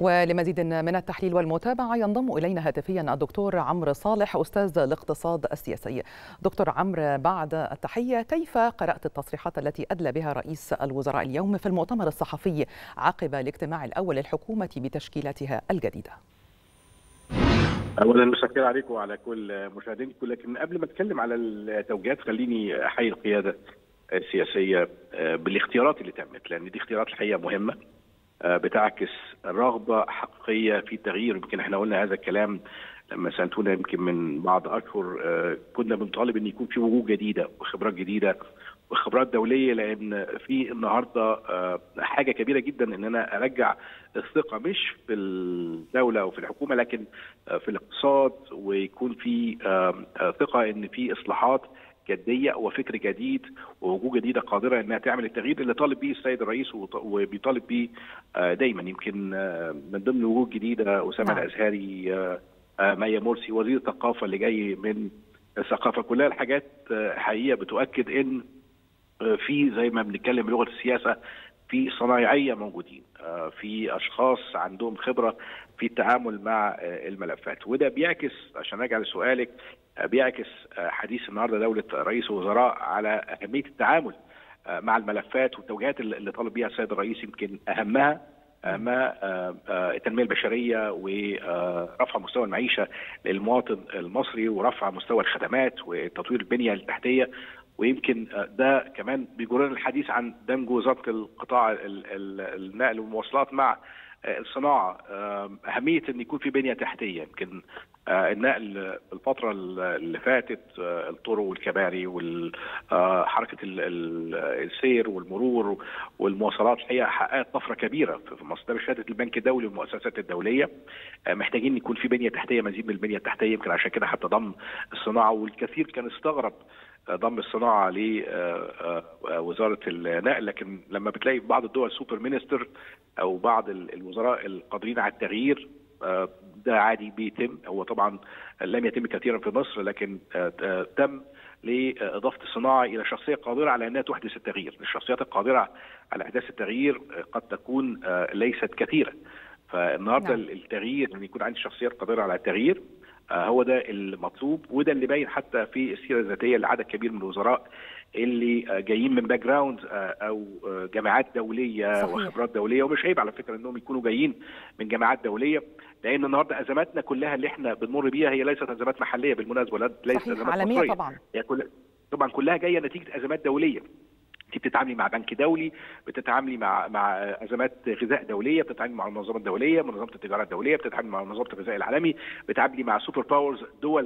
ولمزيد من التحليل والمتابعة ينضم إلينا هاتفيا الدكتور عمرو صالح أستاذ الاقتصاد السياسي دكتور عمرو بعد التحية كيف قرأت التصريحات التي أدلى بها رئيس الوزراء اليوم في المؤتمر الصحفي عقب الاجتماع الأول للحكومة بتشكيلتها الجديدة اولا مساء عليكم وعلى كل مشاهدينكم لكن قبل ما اتكلم على التوجيهات خليني احيي القياده السياسيه بالاختيارات اللي تمت لان دي اختيارات الحقيقه مهمه بتعكس رغبه حقيقيه في التغيير يمكن احنا قلنا هذا الكلام لما سالتونا يمكن من بعض اشهر كنا بنطالب ان يكون في وجوه جديده وخبرات جديده وخبرات دوليه لان في النهارده حاجه كبيره جدا ان انا ارجع الثقه مش في الدوله وفي الحكومه لكن في الاقتصاد ويكون في ثقه ان في اصلاحات جديه وفكر جديد ووجوه جديده قادره انها تعمل التغيير اللي طالب به السيد الرئيس وبيطالب به دايما يمكن من ضمن الوجوه الجديده اسامه نعم. الازهري مايا مرسي وزير الثقافه اللي جاي من الثقافه كلها الحاجات حقيقه بتؤكد ان في زي ما بنتكلم بلغه السياسه في صنايعيه موجودين في اشخاص عندهم خبره في التعامل مع الملفات وده بيعكس عشان ارجع لسؤالك بيعكس حديث النهارده دوله رئيس الوزراء على اهميه التعامل مع الملفات والتوجيهات اللي طالب بيها السيد الرئيس يمكن اهمها ما التنميه البشريه ورفع مستوى المعيشه للمواطن المصري ورفع مستوى الخدمات وتطوير البنيه التحتيه ويمكن ده كمان بيجرنا الحديث عن دمج وزاره القطاع النقل والمواصلات مع الصناعه اهميه ان يكون في بنيه تحتيه يمكن النقل الفتره اللي فاتت الطرق والكباري وحركه السير والمرور والمواصلات الحقيقه حققت طفره كبيره في مصر ده بشهاده البنك الدولي والمؤسسات الدوليه محتاجين يكون في بنيه تحتيه مزيد من البنيه التحتيه يمكن عشان كده حتى ضم الصناعه والكثير كان استغرب ضم الصناعه لوزاره النقل لكن لما بتلاقي في بعض الدول سوبر مينستر او بعض الوزراء القادرين على التغيير ده عادي بيتم هو طبعا لم يتم كثيرا في مصر لكن تم لاضافه الصناعه الى شخصيه قادره على انها تحدث التغيير، الشخصيات القادره على احداث التغيير قد تكون ليست كثيره. فالنهارده نعم. التغيير ان يكون عندي شخصيات قادره على التغيير هو ده المطلوب وده اللي باين حتى في السيره الذاتيه لعدد كبير من الوزراء اللي جايين من باك جراوند او جامعات دوليه صحيح. وخبرات دوليه ومش عيب على فكره انهم يكونوا جايين من جامعات دوليه لان النهارده ازماتنا كلها اللي احنا بنمر بيها هي ليست ازمات محليه بالمناسبه لا ليست صحيح. ازمات عالميه مصرية. طبعا هي كل... طبعا كلها جايه نتيجه ازمات دوليه انت بتتعاملي مع بنك دولي بتتعاملي مع مع ازمات غذاء دوليه بتتعاملي مع المنظمه الدوليه منظمه التجاره الدوليه بتتعاملي مع منظمه الغذاء العالمي بتتعاملي مع سوبر باورز دول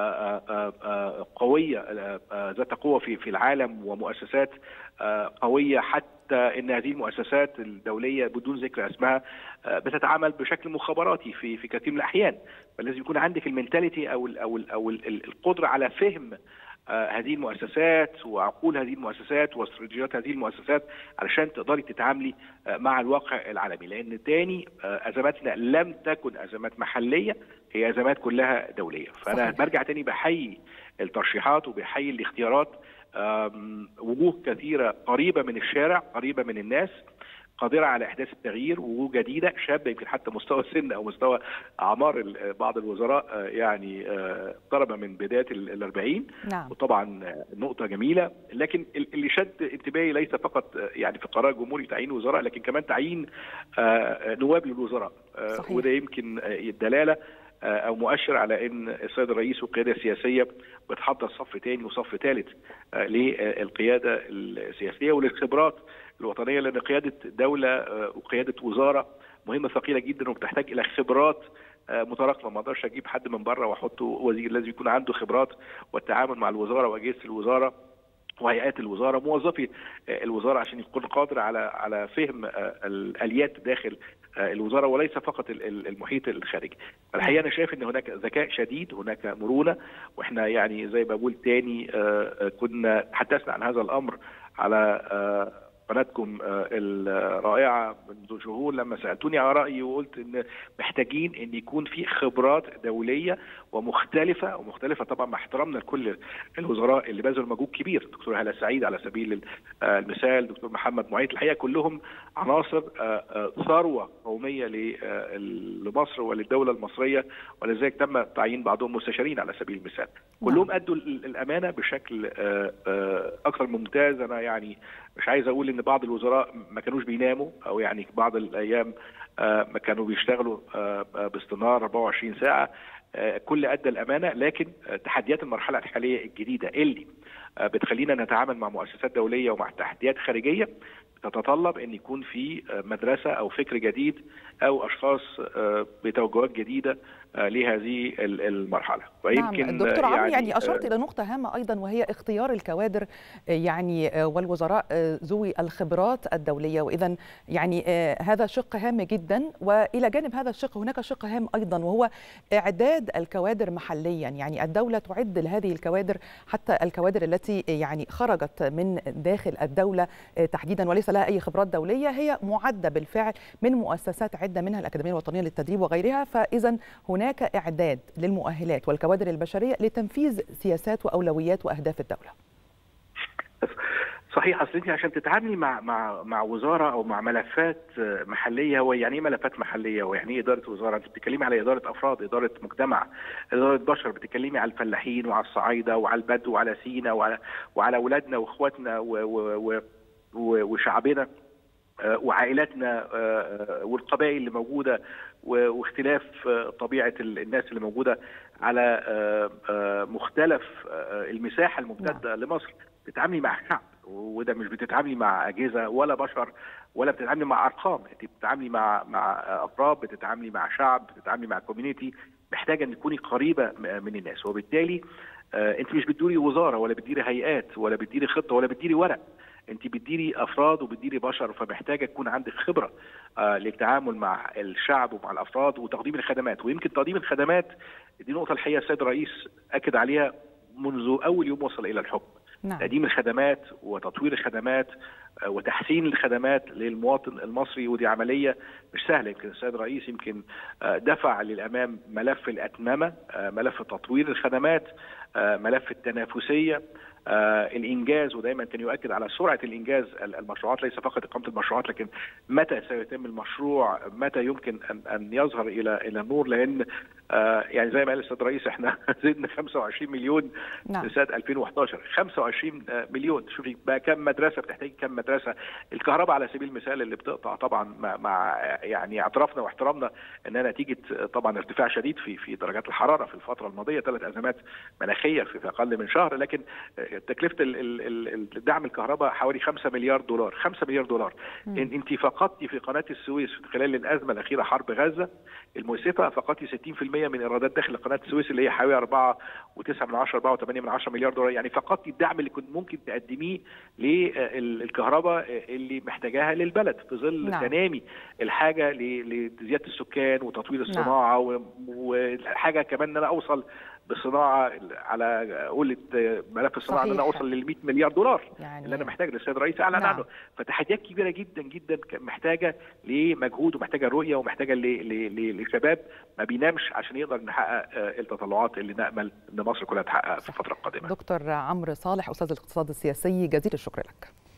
قويه ذات قوه في في العالم ومؤسسات قويه حتى ان هذه المؤسسات الدوليه بدون ذكر اسمها بتتعامل بشكل مخابراتي في في كثير من الاحيان فلازم يكون عندك المنتاليتي او ال او ال او ال القدره على فهم هذه المؤسسات وعقول هذه المؤسسات واستراتيجيات هذه المؤسسات علشان تقدري تتعاملي مع الواقع العالمي لان تاني ازماتنا لم تكن ازمات محليه هي ازمات كلها دوليه فانا صحيح. برجع تاني بحيي الترشيحات وبحيي الاختيارات وجوه كثيره قريبه من الشارع قريبه من الناس قادره على احداث التغيير وجوه جديده شابه يمكن حتى مستوى السن او مستوى اعمار بعض الوزراء يعني اقترب من بدايه الأربعين نعم. وطبعا نقطه جميله لكن اللي شد انتباهي ليس فقط يعني في قرار جمهوري تعيين وزراء لكن كمان تعيين نواب للوزراء صحيح. وده يمكن دلاله او مؤشر على ان السيد الرئيس والقياده السياسيه بتحضر صف ثاني وصف ثالث للقياده السياسيه وللخبرات الوطنيه لان قياده دوله وقياده وزاره مهمه ثقيله جدا وبتحتاج الى خبرات متراكمه ما اقدرش اجيب حد من بره واحطه وزير لازم يكون عنده خبرات والتعامل مع الوزاره واجهزه الوزاره وهيئات الوزاره موظفي الوزاره عشان يكون قادر على على فهم الاليات داخل الوزاره وليس فقط المحيط الخارجي. الحقيقه انا شايف ان هناك ذكاء شديد، هناك مرونه واحنا يعني زي ما بقول تاني كنا تحدثنا عن هذا الامر على قناتكم الرائعه منذ شهور لما سالتوني على رايي وقلت ان محتاجين ان يكون في خبرات دوليه ومختلفه ومختلفه طبعا مع احترامنا لكل الوزراء اللي بذلوا مجهود كبير دكتور هلا سعيد على سبيل المثال دكتور محمد معيط الحقيقه كلهم عناصر ثروه قوميه لمصر وللدوله المصريه ولذلك تم تعيين بعضهم مستشارين على سبيل المثال كلهم ادوا الامانه بشكل اكثر ممتاز انا يعني مش عايز اقول ان بعض الوزراء ما كانوش بيناموا او يعني بعض الايام ما كانوا بيشتغلوا باستمرار 24 ساعه كل ادى الامانه لكن تحديات المرحله الحاليه الجديده اللي بتخلينا نتعامل مع مؤسسات دوليه ومع تحديات خارجيه تتطلب ان يكون في مدرسه او فكر جديد او اشخاص بتوجهات جديده لهذه المرحله ويمكن نعم دكتور عمرو يعني, يعني اشرت الى نقطه هامه ايضا وهي اختيار الكوادر يعني والوزراء ذوي الخبرات الدوليه واذا يعني هذا شق هام جدا والى جانب هذا الشق هناك شق هام ايضا وهو اعداد الكوادر محليا يعني الدوله تعد لهذه الكوادر حتى الكوادر التي يعني خرجت من داخل الدوله تحديدا وليس لها اي خبرات دوليه هي معده بالفعل من مؤسسات عده منها الاكاديميه الوطنيه للتدريب وغيرها فاذا هناك اعداد للمؤهلات والكوادر البشريه لتنفيذ سياسات واولويات واهداف الدوله. صحيح اصل انت عشان تتعاملي مع مع مع وزاره او مع ملفات محليه هو يعني ايه ملفات محليه ويعني ايه اداره وزاره انت بتتكلمي على اداره افراد اداره مجتمع اداره بشر بتتكلمي على الفلاحين وعلى الصعايده وعلى البدو وعلى سينا وعلى وعلى اولادنا واخواتنا وشعبنا وعائلاتنا والقبائل اللي موجوده واختلاف طبيعه الناس اللي موجوده على مختلف المساحه الممتده لمصر بتتعاملي مع شعب وده مش بتتعاملي مع اجهزه ولا بشر ولا بتتعاملي مع ارقام انت بتتعاملي مع مع افراد بتتعاملي مع شعب بتتعاملي مع كوميونتي محتاجه ان تكوني قريبه من الناس وبالتالي انت مش بتديري وزاره ولا بتديري هيئات ولا بتديري خطه ولا بتديري ورق انت بتديري افراد وبتديري بشر فمحتاجه تكون عندك خبره آه للتعامل مع الشعب ومع الافراد وتقديم الخدمات ويمكن تقديم الخدمات دي نقطه الحقيقه السيد الرئيس اكد عليها منذ اول يوم وصل الى الحكم نعم. تقديم الخدمات وتطوير الخدمات وتحسين الخدمات للمواطن المصري ودي عمليه مش سهله يمكن السيد الرئيس يمكن دفع للامام ملف الاتممه ملف تطوير الخدمات ملف التنافسيه آه الانجاز ودايما كان يؤكد على سرعه الانجاز المشروعات ليس فقط اقامه المشروعات لكن متى سيتم المشروع متى يمكن ان ان يظهر الى الى النور لان آه يعني زي ما قال السيد الرئيس احنا زدنا 25 مليون نعم. في سنه 2011 25 مليون شوفي بقى كم مدرسه بتحتاج كم مدرسه الكهرباء على سبيل المثال اللي بتقطع طبعا مع, مع يعني اعترافنا واحترامنا انها نتيجه طبعا ارتفاع شديد في في درجات الحراره في الفتره الماضيه ثلاث ازمات مناخيه في اقل من شهر لكن تكلفه الدعم الكهرباء حوالي 5 مليار دولار 5 مليار دولار إن انت فقدتي في قناه السويس خلال الازمه الاخيره حرب غزه المؤسفه فقدتي 60% من ايرادات داخل قناه السويس اللي هي حوالي 4 و9 من 10 4 و8 من 10 مليار دولار يعني فقدتي الدعم اللي كنت ممكن تقدميه للكهرباء اللي محتاجاها للبلد في ظل نعم. تنامي الحاجه لزياده السكان وتطوير الصناعه نعم. وحاجه كمان ان انا اوصل بالصناعه على قولة ملف الصناعه ان انا اوصل لل 100 مليار دولار يعني اللي انا محتاج للسيد الرئيس اعلن نعم. عنه فتحديات كبيره جدا جدا محتاجه لمجهود ومحتاجه رؤيه ومحتاجه لشباب ما بينامش عشان يقدر نحقق التطلعات اللي نامل ان مصر كلها تحققها في الفتره القادمه. دكتور عمرو صالح استاذ الاقتصاد السياسي جزيل الشكر لك.